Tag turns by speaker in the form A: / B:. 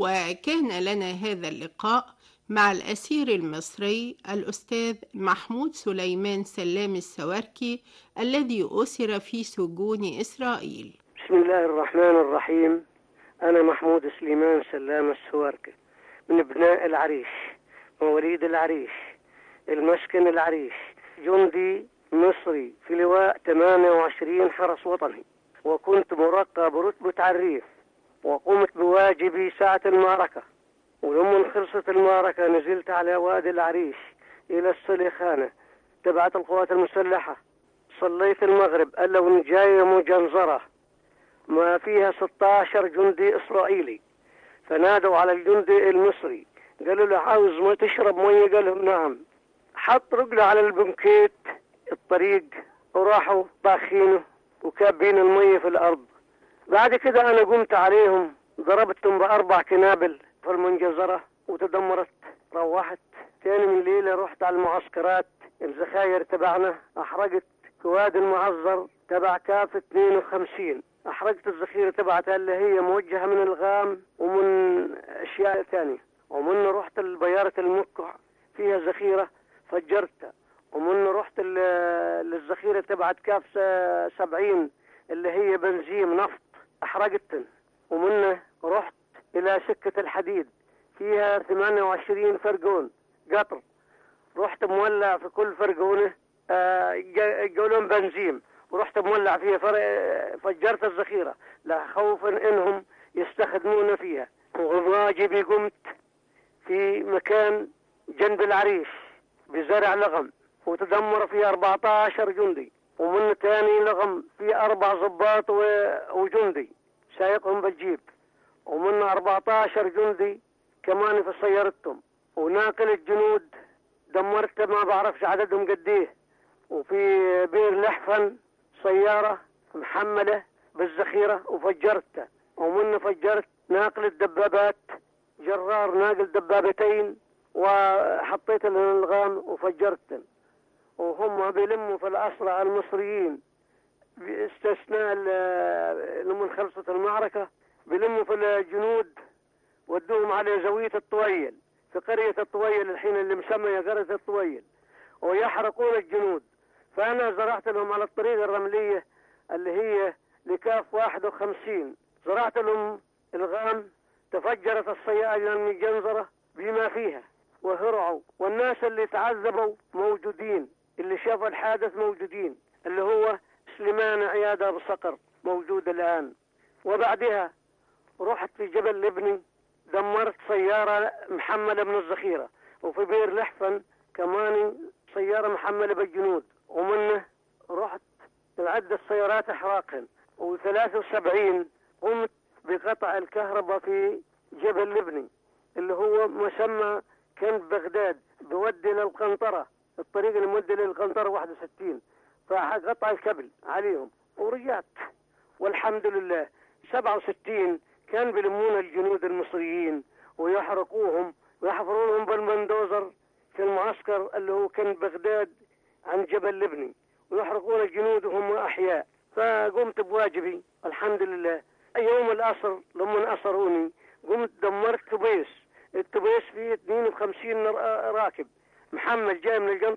A: وكان لنا هذا اللقاء مع الأسير المصري الأستاذ محمود سليمان سلام السواركي الذي أسر في سجون إسرائيل
B: بسم الله الرحمن الرحيم أنا محمود سليمان سلام السواركي من ابناء العريش مواليد العريش المسكن العريش جندي مصري في لواء 28 حرس وطني وكنت مرقى برتبة عريف وقمت بواجبي ساعة المعركة ولما خلصت المعركة نزلت على وادي العريش إلى السليخانة تبعت القوات المسلحة صليت المغرب قال لو جاية مجنزرة ما فيها 16 جندي إسرائيلي فنادوا على الجندي المصري قالوا له عاوز ما تشرب مية قال لهم نعم حط رجله على البنكيت الطريق وراحوا طاخينه وكابين المية في الأرض بعد كده أنا قمت عليهم ضربتهم بأربع كنابل في المنجزرة وتدمرت روحت تاني من ليلة رحت على المعسكرات الذخاير تبعنا أحرقت كواد المعذر تبع كاف 52 أحرقت الذخيرة تبعتها اللي هي موجهة من الغام ومن أشياء ثانية ومن رحت البيارة المكع فيها ذخيرة فجرتها ومن رحت للذخيرة تبعت كاف 70 اللي هي بنزين نفط أحرقتن ومن رحت إلى سكة الحديد فيها 28 فرقون قطر رحت مولع في كل فرقونة يقولون بنزين ورحت مولع فيها فجرت الذخيرة لا خوفا انهم يستخدمون فيها وواجبي قمت في مكان جنب العريش بزرع لغم وتدمر فيه 14 جندي ومن تاني لغم في أربع ضباط وجندي سايقهم بالجيب ومن 14 جندي كمان في سيارتهم وناقل الجنود دمرت ما بعرفش عددهم قد ايه وفي بير لحفن سيارة محملة بالذخيرة وفجرتها ومن فجرت ناقل الدبابات جرار ناقل دبابتين وحطيت الالغام وفجرتن وهم بيلموا في الأسرى المصريين باستثناء لما خلصت المعركة بيلموا في الجنود ودوهم على زاوية الطويل في قرية الطويل الحين اللي مسمية قرية الطويل ويحرقون الجنود فأنا زرعت لهم على الطريق الرملية اللي هي لكاف 51 زرعت لهم الغام تفجرت السيارة المجنزرة بما فيها وهرعوا والناس اللي تعذبوا موجودين اللي شافوا الحادث موجودين اللي هو سليمان عيادة بصقر موجود الآن وبعدها رحت في جبل لبني دمرت سيارة محملة من الذخيرة وفي بير لحفن كمان سيارة محملة بالجنود ومنه رحت عدة سيارات احراقا و73 قمت بقطع الكهرباء في جبل لبني اللي هو مسمى كان بغداد بودي للقنطرة الطريق المودي للقنطرة 61 فقطع الكبل عليهم ورجعت والحمد لله 67 كان بيلمون الجنود المصريين ويحرقوهم ويحفرونهم بالمندوزر في المعسكر اللي هو كان بغداد عن جبل لبني ويحرقون الجنود وهم أحياء فقمت بواجبي الحمد لله يوم الأسر لما أسروني قمت دمرت تبيس التبيس فيه 52 راكب محمل جاي من القنطرة